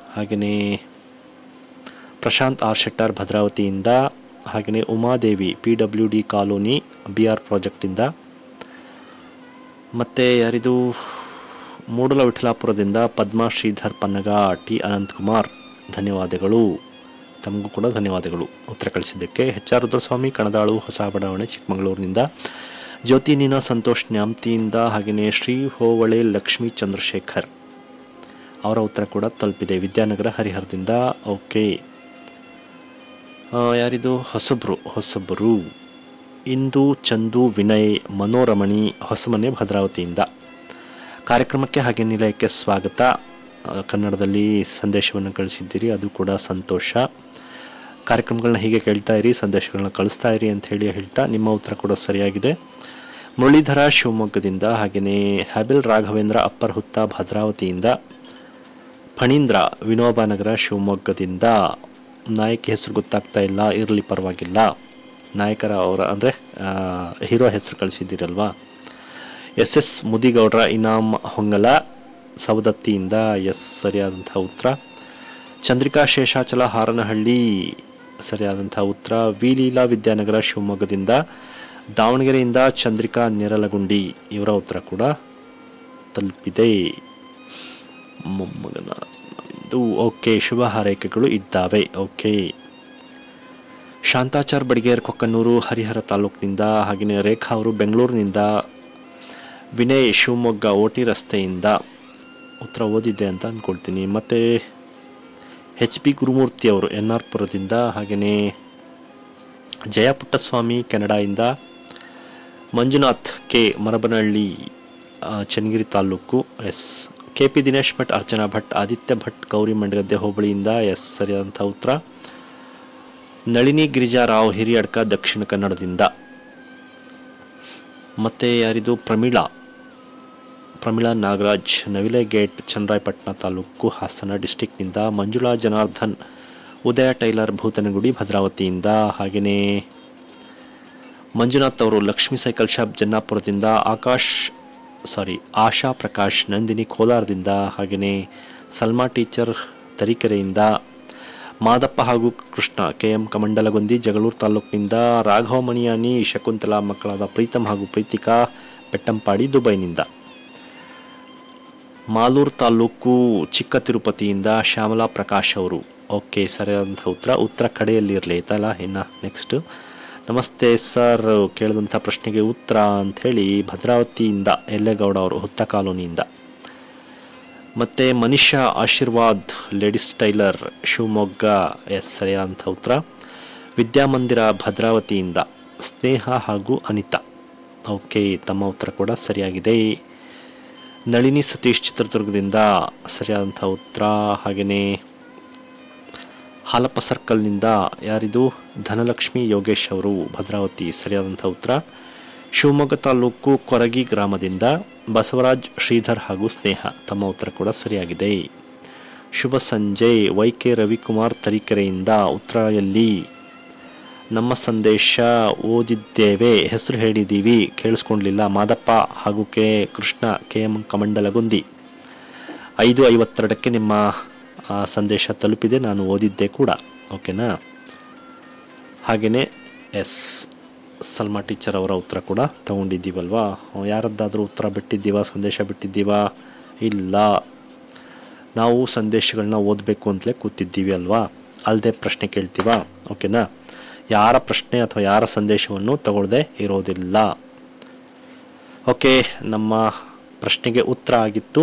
ಹಾಗೆಯೇ ಪ್ರಶಾಂತ್ ಆರ್ ಶೆಟ್ಟರ್ ಭದ್ರಾವತಿಯಿಂದ ಹಾಗೆಯೇ Umadevi P W D colony B R ಪ್ರಾಜೆಕ್ಟಿಂದ ಮತ್ತು ಯಾರಿದು ಮೂಡಲ ವಿಠಲಾಪುರದಿಂದ ಪದ್ಮಾ ಶ್ರೀಧರ್ ಪನ್ನಗ ಟಿ ಅನಂತಕುಮಾರ್ ಧನ್ಯವಾದಗಳು ತಮಗೂ ಕೂಡ ಧನ್ಯವಾದಗಳು ಉತ್ತರ ಕಳಿಸಿದ್ದಕ್ಕೆ ಎಚ್ ಆರ್ ರುದ್ರಸ್ವಾಮಿ ಕಣದಾಳು ಹೊಸ ಬಡಾವಣೆ ಚಿಕ್ಕಮಗಳೂರಿನಿಂದ ಜ್ಯೋತಿ ನೀನಾ ಸಂತೋಷ್ ನ್ಯಾಮ್ತಿಯಿಂದ ಹಾಗೆಯೇ ಶ್ರೀ ಹೋವಳೆ ಲಕ್ಷ್ಮೀ ಚಂದ್ರಶೇಖರ್ ಅವರ ಉತ್ತರ ಕೂಡ ತಲುಪಿದೆ ವಿದ್ಯಾನಗರ ಹರಿಹರದಿಂದ ಓಕೆ ಆ, ಯಾರಿದು ಹೊಸಬ್ರು ಹೊಸಬರು ಇಂದು ಚಂದು ವಿನಯ್ ಮನೋರಮಣಿ ಹೊಸಮನೆ ಭದ್ರಾವತಿಯಿಂದ ಕಾರ್ಯಕ್ರಮಕ್ಕೆ ಹಾಗೆ ನಿಲಯಕ್ಕೆ ಸ್ವಾಗತ ಆ, ಕನ್ನಡದಲ್ಲಿ ಸಂದೇಶವನ್ನು ಕಳಿಸಿದ್ದೀರಿ ಅದು ಕೂಡ ಸಂತೋಷ ಕಾರ್ಯಕ್ರಮಗಳನ್ನ ಹೀಗೆ ಕೇಳ್ತಾ ಇರಿ ಸಂದೇಶಗಳನ್ನ ಕಳಿಸ್ತಾ ಇರಿ ಅಂತ ಹೇಳಿ ಹೇಳ್ತಾ ನಿಮ್ಮ ಉತ್ತರ ಕೂಡ ಸರಿಯಾಗಿದೆ ಮುರಳೀಧರ ಶಿವಮೊಗ್ಗದಿಂದ ಹಾಗೆಯೇ ಹ್ಯಾಬಿಲ್ ರಾಘವೇಂದ್ರ ಅಪ್ಪರ್ ಹುತ್ತ ಭದ್ರಾವತಿಯಿಂದ ಫಣೀಂದ್ರ ವಿನೋಬ ನಗರ ಶಿವಮೊಗ್ಗದಿಂದ ನಾಯಕಿ ಹೆಸರು ಗೊತ್ತಾಗ್ತಾ ಇಲ್ಲ ಇರಲಿ ಪರವಾಗಿಲ್ಲ ನಾಯಕರ ಅವರ ಅಂದರೆ ಹೀರೋ ಹೆಸರು ಕಳಿಸಿದ್ದೀರಲ್ವಾ ಎಸ್ ಎಸ್ ಮುದಿಗೌಡ್ರ ಇನಾಮ್ ಹೊಂಗಲ ಸವದತ್ತಿಯಿಂದ ಎಸ್ ಸರಿಯಾದಂಥ ಉತ್ತರ ಚಂದ್ರಿಕಾ ಶೇಷಾಚಲ ಹಾರನಹಳ್ಳಿ ಸರಿಯಾದಂಥ ಉತ್ತರ ವಿ ಲೀಲಾ ವಿದ್ಯಾನಗರ ಶಿವಮೊಗ್ಗದಿಂದ ದಾವಣಗೆರೆಯಿಂದ ಚಂದ್ರಿಕಾ ನೆರಲಗುಂಡಿ ಇವರ ಉತ್ತರ ಕೂಡ ತಲುಪಿದೆ ಮೊಮ್ಮಗನ ಇದು ಓಕೆ ಶುಭ ಹಾರೈಕೆಗಳು ಇದ್ದಾವೆ ಓಕೆ ಶಾಂತಾಚಾರ್ ಬಡಿಗೇರ್ ಕೊಕ್ಕನೂರು ಹರಿಹರ ತಾಲೂಕಿನಿಂದ ಹಾಗೆಯೇ ರೇಖಾ ಅವರು ಬೆಂಗಳೂರಿನಿಂದ ವಿನಯ್ ಶಿವಮೊಗ್ಗ ಓಟಿ ರಸ್ತೆಯಿಂದ ಉತ್ತರ ಓದಿದ್ದೆ ಅಂತ ಅಂದ್ಕೊಳ್ತೀನಿ ಮತ್ತು ಎಚ್ ಪಿ ಗುರುಮೂರ್ತಿ ಅವರು ಎನ್ ಆರ್ ಪುರದಿಂದ ಹಾಗೆಯೇ ಜಯಪುಟ್ಟಸ್ವಾಮಿ ಕೆನಡಾಯಿಂದ ಮಂಜುನಾಥ್ ಕೆ ಮರಬನಹಳ್ಳಿ ಆ, Channagiri taluk S K P Dinesh Bhat Archana Bhat Aditya Bhat Gauri Mandagadde ಹೋಬಳಿಯಿಂದ ಎಸ್ ಸರಿಯಾದಂಥ ಉತ್ತರ ನಳಿನಿ ಗಿರಿಜಾರಾವ್ ಹಿರಿಯಡ್ಕ ದಕ್ಷಿಣ ಕನ್ನಡದಿಂದ ಮತ್ತು ಯಾರಿದು ಪ್ರಮೀಳಾ ಪ್ರಮೀಳಾ ನಾಗರಾಜ್ ನವಿಲೆ ಗೇಟ್ ಚನ್ನರಾಯಪಟ್ಟಣ ತಾಲೂಕು ಹಾಸನ ಡಿಸ್ಟಿಕ್ನಿಂದ ಮಂಜುಳಾ ಜನಾರ್ದನ್ ಉದಯ ಟೈಲರ್ ಭೂತನಗುಡಿ ಭದ್ರಾವತಿಯಿಂದ ಹಾಗೆಯೇ ಮಂಜುನಾಥ್ ಅವರು ಲಕ್ಷ್ಮೀ ಸೈಕಲ್ ಶಾಪ್ ಜನ್ನಾಪುರದಿಂದ ಆಕಾಶ್ ಸಾರಿ ಆಶಾ ಪ್ರಕಾಶ್ ನಂದಿನಿ ಕೋಲಾರದಿಂದ ಹಾಗೆಯೇ ಸಲ್ಮಾ ಟೀಚರ್ ತರೀಕೆರೆಯಿಂದ ಮಾದಪ್ಪ ಹಾಗೂ ಕೃಷ್ಣ ಕೆ ಎಂ ಕಮಂಡಲಗೊಂದಿ ಜಗಳೂರು ತಾಲೂಕಿನಿಂದ ರಾಘವ ಮಣಿಯಾನಿ ಶಕುಂತಲಾ ಮಕ್ಕಳಾದ ಪ್ರೀತಮ್ ಹಾಗೂ ಪ್ರೀತಿಕಾ ಬೆಟ್ಟಂಪಾಡಿ ದುಬೈನಿಂದ ಮಾಲೂರು ತಾಲೂಕು ಚಿಕ್ಕ ತಿರುಪತಿಯಿಂದ ಶ್ಯಾಮಲಾ ಪ್ರಕಾಶ್ ಅವರು ಓಕೆ ಸರಿಯಾದಂಥ ಉತ್ತರ ಉತ್ತರ ಕಡೆಯಲ್ಲಿ ಇರಲಿ ಆಯ್ತಲ್ಲ ಇನ್ನು ನೆಕ್ಸ್ಟ್ ನಮಸ್ತೆ ಸರ್ ಕೇಳಿದಂಥ ಪ್ರಶ್ನೆಗೆ ಉತ್ತರ ಅಂಥೇಳಿ ಭದ್ರಾವತಿಯಿಂದ ಎಲ್ಲೇಗೌಡ ಅವರು ಹುತ್ತ ಕಾಲೋನಿಯಿಂದ ಮತ್ತು Manisha Ashirvad ladies tailor Shivamogga yes ಸರಿಯಾದಂಥ ಉತ್ತರ ವಿದ್ಯಾಮಂದಿರ ಭದ್ರಾವತಿಯಿಂದ ಸ್ನೇಹ ಹಾಗೂ ಅನಿತಾ ಓಕೆ ತಮ್ಮ ಉತ್ತರ ಕೂಡ ಸರಿಯಾಗಿದೆ ನಳಿನಿ ಸತೀಶ್ ಚಿತ್ರದುರ್ಗದಿಂದ ಸರಿಯಾದಂಥ ಉತ್ತರ ಹಾಗೆಯೇ ಹಾಲಪ್ಪ ಸರ್ಕಲ್ನಿಂದ ಯಾರಿದು ಧನಲಕ್ಷ್ಮಿ ಯೋಗೇಶ್ ಅವರು ಭದ್ರಾವತಿ ಸರಿಯಾದಂಥ ಉತ್ತರ ಶಿವಮೊಗ್ಗ ತಾಲೂಕು ಕೊರಗಿ ಗ್ರಾಮದಿಂದ ಬಸವರಾಜ್ ಶ್ರೀಧರ್ ಹಾಗೂ ಸ್ನೇಹ ತಮ್ಮ ಉತ್ತರ ಕೂಡ ಸರಿಯಾಗಿದೆ ಶುಭ ಸಂಜೆ ವೈ ಕೆ ರವಿಕುಮಾರ್ ತರೀಕೆರೆಯಿಂದ ಉತ್ತರ ಎಲ್ಲಿ ನಮ್ಮ ಸಂದೇಶ ಓದಿದ್ದೇವೆ ಹೆಸರು ಹೇಳಿದ್ದೀವಿ ಕೇಳಿಸ್ಕೊಂಡ್ಲಿಲ್ಲ ಮಾದಪ್ಪ ಹಾಗೂ K Krishna K M Kamandalagundi ಐದು ಐವತ್ತೆರಡಕ್ಕೆ ನಿಮ್ಮ ಆ, ಸಂದೇಶ ತಲುಪಿದೆ ನಾನು ಓದಿದ್ದೆ ಕೂಡ ಓಕೆನಾ ಹಾಗೆಯೇ ಎಸ್ ಸಲ್ಮಾ ಟೀಚರ್ ಅವರ ಉತ್ತರ ಕೂಡ ತಗೊಂಡಿದ್ದೀವಲ್ವಾ ಯಾರದ್ದಾದರೂ ಉತ್ತರ ಬಿಟ್ಟಿದ್ದೀವಾ ಸಂದೇಶ ಬಿಟ್ಟಿದ್ದೀವಾ ಇಲ್ಲ ನಾವು ಸಂದೇಶಗಳನ್ನ ಓದಬೇಕು ಅಂತಲೇ ಕೂತಿದ್ದೀವಿ ಅಲ್ವಾ ಅಲ್ಲದೆ ಪ್ರಶ್ನೆ ಕೇಳ್ತೀವಾ ಓಕೆನಾ ಯಾರ ಪ್ರಶ್ನೆ ಅಥವಾ ಯಾರ ಸಂದೇಶವನ್ನು ತಗೊಳ್ಳದೆ ಇರೋದಿಲ್ಲ ಓಕೆ ನಮ್ಮ ಪ್ರಶ್ನೆಗೆ ಉತ್ತರ ಆಗಿತ್ತು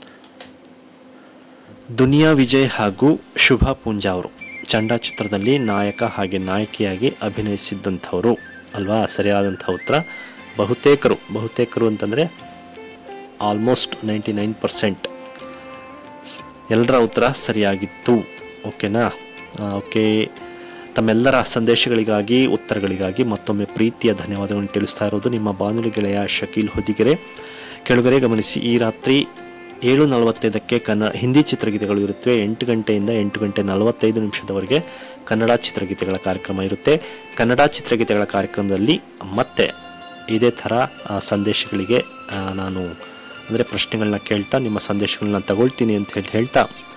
ದುನಿಯಾ ವಿಜಯ್ ಹಾಗೂ ಶುಭಾ ಪೂಂಜಾ ಅವರು ಚಂಡ ಚಿತ್ರದಲ್ಲಿ ನಾಯಕ ಹಾಗೆ ನಾಯಕಿಯಾಗಿ ಅಭಿನಯಿಸಿದ್ದಂಥವರು ಅಲ್ವಾ ಸರಿಯಾದಂಥ ಉತ್ತರ ಬಹುತೇಕರು ಬಹುತೇಕರು ಅಂತಂದರೆ ಆಲ್ಮೋಸ್ಟ್ ನೈಂಟಿ ನೈನ್ ಪರ್ಸೆಂಟ್ ಎಲ್ಲರ ಉತ್ತರ ಸರಿಯಾಗಿತ್ತು ಓಕೆನಾ ಆ, ಓಕೆ ತಮ್ಮೆಲ್ಲರ ಸಂದೇಶಗಳಿಗಾಗಿ ಉತ್ತರಗಳಿಗಾಗಿ ಮತ್ತೊಮ್ಮೆ ಪ್ರೀತಿಯ ಧನ್ಯವಾದಗಳನ್ನು ತಿಳಿಸ್ತಾ ಇರೋದು ನಿಮ್ಮ ಬಾನುಲಿ ಗೆಳೆಯ ಶಕೀಲ್ ಹೊದಿಗೆರೆ ಕೆಳಗರೆ ಗಮನಿಸಿ ಈ ರಾತ್ರಿ ಏಳು ನಲವತ್ತೈದಕ್ಕೆ ಕನ್ನ ಹಿಂದಿ ಚಿತ್ರಗೀತೆಗಳು ಇರುತ್ತವೆ ಎಂಟು ಗಂಟೆಯಿಂದ ಎಂಟು ಗಂಟೆ ನಲವತ್ತೈದು ನಿಮಿಷದವರೆಗೆ ಕನ್ನಡ ಚಿತ್ರಗೀತೆಗಳ ಕಾರ್ಯಕ್ರಮ ಇರುತ್ತೆ ಕನ್ನಡ ಚಿತ್ರಗೀತೆಗಳ ಕಾರ್ಯಕ್ರಮದಲ್ಲಿ ಮತ್ತೆ ಇದೇ ಥರ ಆ, ಸಂದೇಶಗಳಿಗೆ ಆ, ನಾನು ಅಂದರೆ ಪ್ರಶ್ನೆಗಳನ್ನ ಕೇಳ್ತಾ ನಿಮ್ಮ ಸಂದೇಶಗಳನ್ನ ತಗೊಳ್ತೀನಿ ಅಂತ ಹೇಳಿ ಹೇಳ್ತಾ